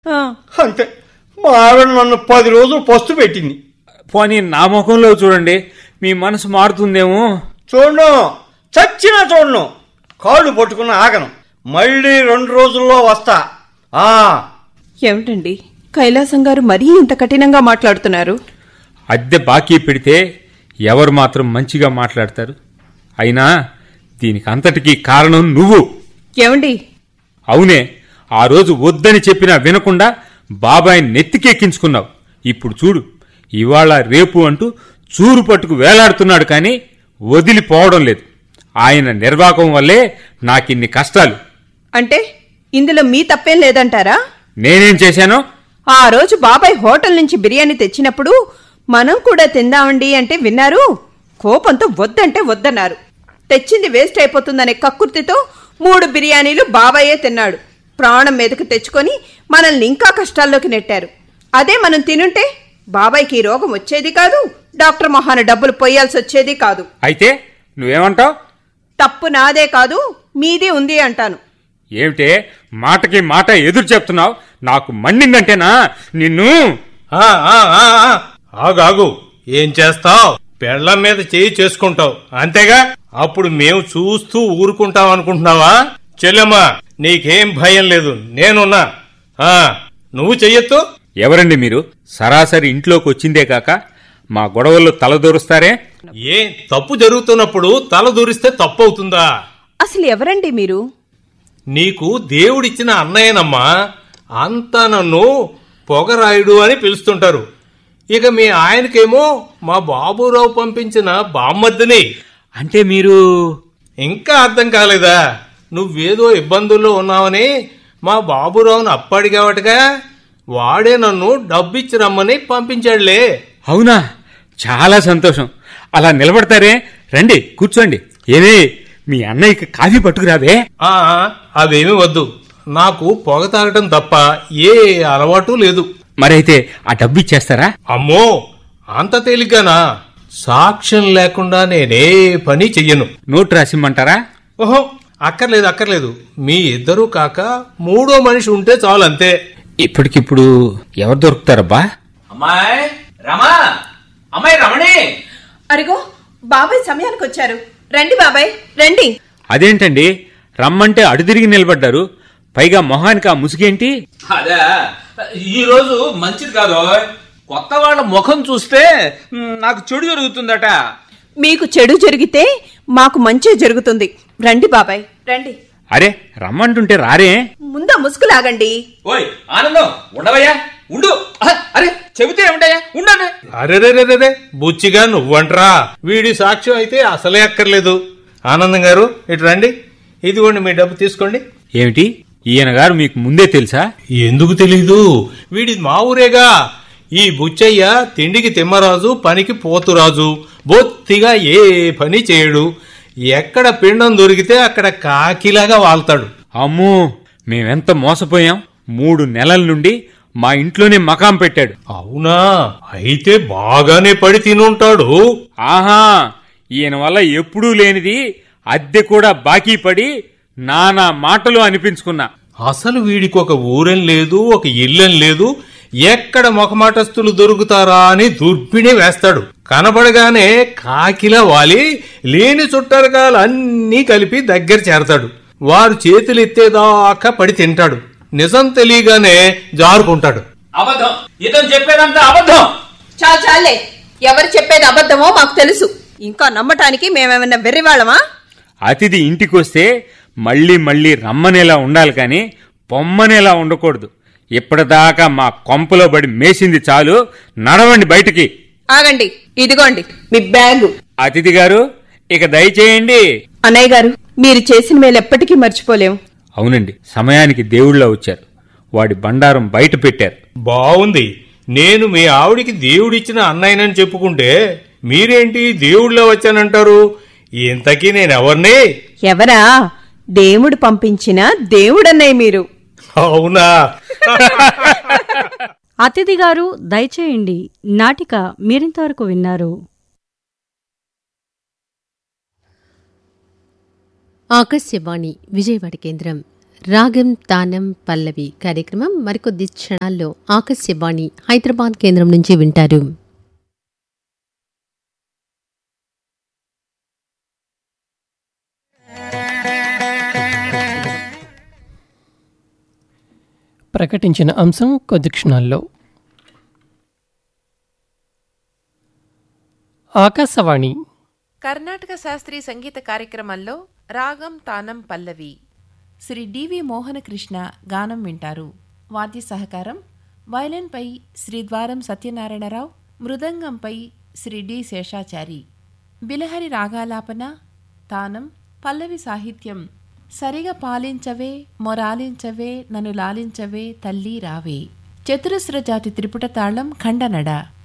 ఆ, అంతే మా ఆవిడ నన్ను పది రోజులు పస్తు పెట్టింది పోనీ నా ముఖంలో చూడండి మీ మనసు మారుతుందేమో చూడను చచ్చినా చూడను కాళ్ళు పట్టుకున్న ఆగను మళ్ళీ రెండు రోజుల్లో వస్తా ఆ ఏమిటండి కైలాసం గారు మరీ ఇంత కఠినంగా మాట్లాడుతున్నారు అద్దె బాకీ పెడితే ఎవరు మాత్రం మంచిగా మాట్లాడతారు అయినా దీనికి అంతటికీ కారణం నువ్వు ఏమండి అవునే ఆ రోజు వద్దని చెప్పినా వినకుండా బాబాయ్ నెత్తికెక్కించుకున్నావు ఇప్పుడు చూడు ఇవాళ రేపు అంటూ చూరు పట్టుకు వేలాడుతున్నాడు కానీ వదిలిపోవడం లేదు ఆయన నిర్వాకం వల్లే నాకిన్ని కష్టాలు అంటే ఇందులో మీ తప్పేం లేదంటారా నేనేం చేశానో ఆ రోజు బాబాయ్ హోటల్ నుంచి బిర్యానీ తెచ్చినప్పుడు మనం కూడా తిందామండి అంటే విన్నారు కోపంతో వద్దంటే వద్దన్నారు తెచ్చింది వేస్ట్ అయిపోతుందనే కక్కుర్తితో మూడు బిర్యానీలు బాబాయే తిన్నాడు ప్రాణం మీదకు తెచ్చుకొని మనల్ని ఇంకా కష్టాల్లోకి నెట్టారు అదే మనం తినుంటే బాబాయ్కి ఈ రోగం వచ్చేది కాదు డాక్టర్ మొహాన డబ్బులు పొయ్యాల్సి వచ్చేది కాదు అయితే నువ్వేమంటావు తప్పు నాదే కాదు మీదే ఉంది అంటాను ఏమిటే మాటకి మాట ఎదురు చెప్తున్నావు నాకు మండిందంటేనా నిన్ను ఆ, ఆ, ఆ, ఆ. ఆగు ఆగు ఏం చేస్తావ్ పెళ్ళం మీద చేయి చేసుకుంటావు అంతేగా అప్పుడు మేము చూస్తూ ఊరుకుంటాం అనుకుంటున్నావా చెల్లెమ్మా నీకేం భయం లేదు నేనున్నా ఆ, నువ్వు చెయ్యొద్దు ఎవరండి మీరు సరాసరి ఇంట్లోకి వచ్చిందే కాక మా గొడవల్లో తలదూరుస్తారే ఏ తప్పు జరుగుతున్నప్పుడు తల దూరిస్తే తప్పు అవుతుందా అసలు ఎవరండి మీరు నీకు దేవుడిచ్చిన అన్నయ్యనమ్మా అంతా నన్ను పొగరాయుడు అని పిలుస్తుంటారు ఇక మీ ఆయనకేమో మా బాబురావు పంపించిన బామ్మద్దిని అంటే మీరు ఇంకా అర్థం కాలేదా నువ్వేదో ఇబ్బందుల్లో ఉన్నావని మా బాబురావును అప్పడిగావటగా వాడే నన్ను డబ్బిచ్చి రమ్మని పంపించాడులే అవునా చాలా సంతోషం అలా నిలబడతారే రండి కూర్చోండి ఏమే మీ అన్నయ్యకి కాఫీ పట్టుకురావే ఆ అవేమీ వద్దు నాకు పొగ తాగటం తప్ప ఏ అలవాటు లేదు మరైతే ఆ డబ్బు ఇచ్చేస్తారా అమ్మో అంత తేలిగ్గానా సాక్ష్యం లేకుండా నేనే పని చెయ్యను నోట్ రాసిమ్మంటారా ఓహో అక్కర్లేదు అక్కర్లేదు మీ ఇద్దరూ కాక మూడో మనిషి ఉంటే చాలు అంతే ఇప్పటికిప్పుడు ఎవరు దొరుకుతారబ్బా అమ్మాయి రమా అమ్మాయి రమణి అరిగో బాబాయ్ సమయానికి వచ్చారు రండి బాబాయ్ రండి అదేంటండి రమ్మంటే అడుదిరిగి నిలబడ్డారు పైగా మొహానికి ఆ ముసుగేంటి అదే ఈ రోజు మంచిది కాదు కొత్త వాళ్ళ ముఖం చూస్తే మ్, నాకు చెడు జరుగుతుందట మీకు చెడు జరిగితే మాకు మంచి జరుగుతుంది రండి బాబాయ్ రండి అరే రమ్మంటుంటే రారే ముందా ముసుగు లాగండి ఓయ్ ఆనందం ఉండవయ్యా ఉండు ఆహ్, అరే చెబితే ఏమిటయ్యా ఉండను అరెరెరెరెరే బుచ్చిగా నువ్వంట్రా వీడి సాక్ష్యం అయితే అసలే అక్కర్లేదు ఆనందం గారు ఇటు రండి ఇదిగోండి మీ డబ్బు తీసుకోండి ఏమిటి ఈయన గారు మీకు ముందే తెలుసా ఎందుకు తెలీదు వీడి మా ఊరేగా ఈ బుచ్చయ్య తిండికి తిమ్మరాజు పనికి పోతురాజు బొత్తిగా ఏ పని చేయడు ఎక్కడ పిండం దొరికితే అక్కడ కాకిలాగా వాళ్తాడు అమ్మో మేమెంత మోసపోయాం మూడు నెలల నుండి మా ఇంట్లోనే మకాం పెట్టాడు అవునా అయితే బాగానే పడి తినుంటాడు ఆహా ఈయన వల్ల ఎప్పుడూ లేనిది అద్దె కూడా బాకీ పడి నానా మాటలు అనిపించుకున్నా అసలు వీడికి ఒక ఊరెం లేదు ఒక ఇల్లెం లేదు ఎక్కడ మొఖమాటస్తులు దొరుకుతారా అని దుర్బిణి వేస్తాడు కనబడగానే కాకిలా వాలి లేని చుట్టరకాలు అన్నీ కలిపి దగ్గర చేరతాడు వారు చేతులు ఎత్తేదాకా పడి తింటాడు నిజం తెలియగానే జారుకుంటాడు అబద్ధం ఇతను చెప్పేదంతా అబద్ధం చాలు చాలే ఎవరు చెప్పేది అబద్ధమో మాకు తెలుసు ఇంకా నమ్మటానికి మేమేమన్నా వెర్రివాళ్ళమా అతిథి ఇంటికొస్తే మళ్ళీ మళ్ళీ రమ్మనేలా ఉండాలి కానీ పొమ్మనేలా ఉండకూడదు ఇప్పటిదాకా మా కొంపలో పడి మేసింది చాలు నడవండి బయటికి ఆగండి ఇదిగోండి మీ బ్యాగు అతిథి గారు ఇక దయచేయండి అన్నయ్య గారు మీరు చేసిన మేలు ఎప్పటికీ మర్చిపోలేం అవునండి సమయానికి దేవుళ్ళ వచ్చారు వాడి బండారం బయట పెట్టారు బావుంది నేను మీ ఆవిడికి దేవుడిచ్చిన అన్నయ్యనని చెప్పుకుంటే మీరేంటి దేవుళ్ళో వచ్చానంటారు ఇంతకీ నేనెవర్ని ఎవరా దేవుడు పంపించిన దేవుడన్నయ్య మీరు అవునా అతిథి గారు దయచేయండి నాటిక మీరింతవరకు విన్నారు ఆకాశవాణి విజయవాడ కేంద్రం రాగం తానం పల్లవి కార్యక్రమం మరికొద్ది క్షణాల్లో ఆకాశవాణి హైదరాబాద్ కేంద్రం నుంచి వింటారు ప్రకటించిన అంశం కొద్ది క్షణాల్లో ఆకాశవాణి కర్ణాటక శాస్త్రీయ సంగీత కార్యక్రమంలో రాగం తానం పల్లవి శ్రీ డివి మోహనకృష్ణ గానం వింటారు వాద్య సహకారం వయలిన్పై శ్రీ ద్వారం సత్యనారాయణరావు మృదంగంపై శ్రీ డి శేషాచారి బిలహరి రాగాలాపన తానం పల్లవి సాహిత్యం సరిగ పాలించవే మొరాలించవే నన్ను లాలించవే తల్లి రావే చతురస్ర జాతి త్రిపుట తాళం ఖండనడ